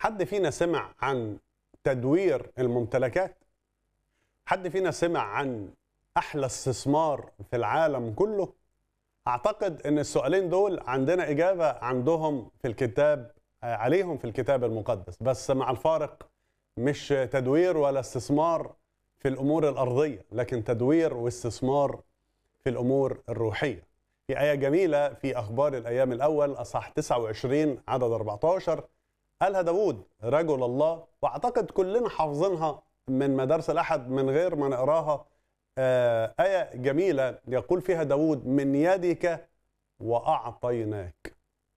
حد فينا سمع عن تدوير الممتلكات حد فينا سمع عن احلى استثمار في العالم كله اعتقد ان السؤالين دول عندنا اجابه عندهم في الكتاب آه، عليهم في الكتاب المقدس بس مع الفارق مش تدوير ولا استثمار في الامور الارضيه لكن تدوير واستثمار في الامور الروحيه في ايه جميله في اخبار الايام الاول اصح 29 عدد 14 قالها داوود رجل الله واعتقد كلنا حافظينها من مدارس الاحد من غير ما نقراها آه ايه جميله يقول فيها داوود من يدك واعطيناك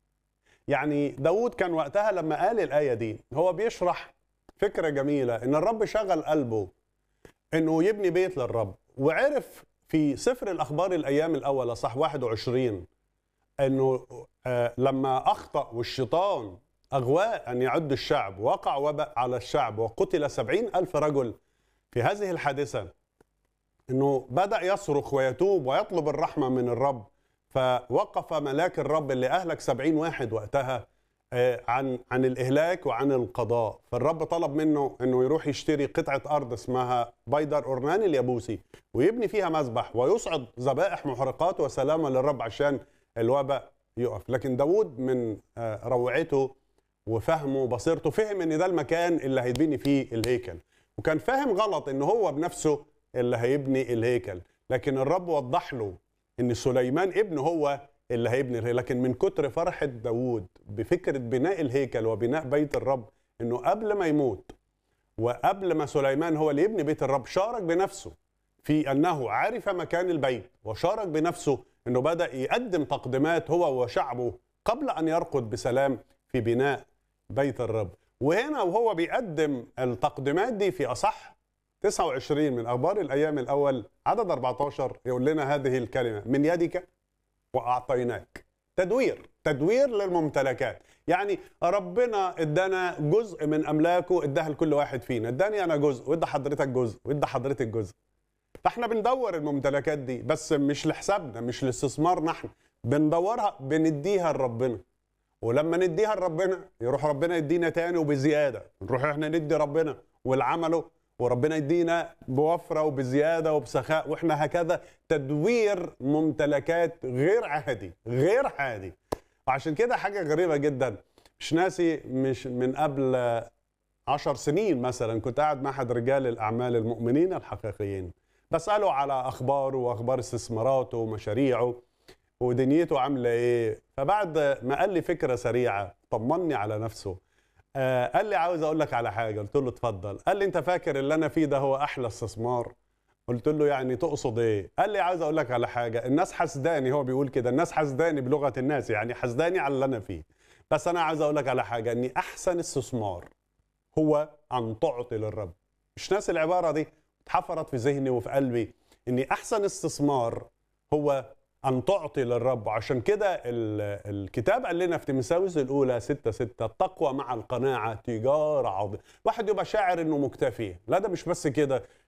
يعني داوود كان وقتها لما قال الايه دي هو بيشرح فكره جميله ان الرب شغل قلبه انه يبني بيت للرب وعرف في سفر الاخبار الايام الاول صح 21 انه آه لما اخطا والشيطان اغواه ان يعد الشعب وقع وباء على الشعب وقتل سبعين الف رجل في هذه الحادثه انه بدا يصرخ ويتوب ويطلب الرحمه من الرب فوقف ملاك الرب اللي اهلك سبعين واحد وقتها آه، عن عن الاهلاك وعن القضاء فالرب طلب منه انه يروح يشتري قطعه ارض اسمها بيدر اورنان اليابوسي ويبني فيها مذبح ويصعد ذبائح محرقات وسلامه للرب عشان الوباء يقف لكن داود من آه، روعته وفهمه وبصيرته فهم ان ده المكان اللي هيتبني فيه الهيكل وكان فاهم غلط ان هو بنفسه اللي هيبني الهيكل لكن الرب وضح له ان سليمان ابنه هو اللي هيبني الهيكل لكن من كتر فرحة داوود بفكرة بناء الهيكل وبناء بيت الرب انه قبل ما يموت وقبل ما سليمان هو اللي يبني بيت الرب شارك بنفسه في انه عرف مكان البيت وشارك بنفسه انه بدا يقدم تقدمات هو وشعبه قبل ان يرقد بسلام في بناء بيت الرب وهنا وهو بيقدم التقديمات دي في اصح 29 من اخبار الايام الاول عدد 14 يقول لنا هذه الكلمه من يدك واعطيناك تدوير تدوير للممتلكات يعني ربنا ادانا جزء من املاكه اداها لكل واحد فينا اداني انا جزء وادى حضرتك جزء وادى حضرتك جزء فاحنا بندور الممتلكات دي بس مش لحسابنا مش لاستثمارنا احنا بندورها بنديها لربنا ولما نديها لربنا يروح ربنا يدينا تاني وبزياده نروح احنا ندي ربنا والعمله وربنا يدينا بوفره وبزياده وبسخاء واحنا هكذا تدوير ممتلكات غير عادي غير عادي وعشان كده حاجه غريبه جدا مش ناسي مش من قبل عشر سنين مثلا كنت قاعد مع احد رجال الاعمال المؤمنين الحقيقيين بساله على اخباره واخبار استثماراته ومشاريعه ودنيته عامله ايه فبعد ما قال لي فكره سريعه طمني على نفسه آه قال لي عاوز اقول لك على حاجه قلت له اتفضل قال لي انت فاكر اللي انا فيه ده هو احلى استثمار قلت له يعني تقصد ايه قال لي عاوز اقول لك على حاجه الناس حسداني هو بيقول كده الناس حسداني بلغه الناس يعني حسداني على اللي انا فيه بس انا عاوز اقول لك على حاجه اني احسن استثمار هو ان تعطي للرب مش ناس العباره دي اتحفرت في ذهني وفي قلبي اني احسن استثمار هو أن تعطي للرب عشان كده الكتاب قال لنا في تيمساوس الأولى 6 6 التقوى مع القناعة تجارة عظيمة واحد يبقى شاعر إنه مكتفي لا ده مش بس كده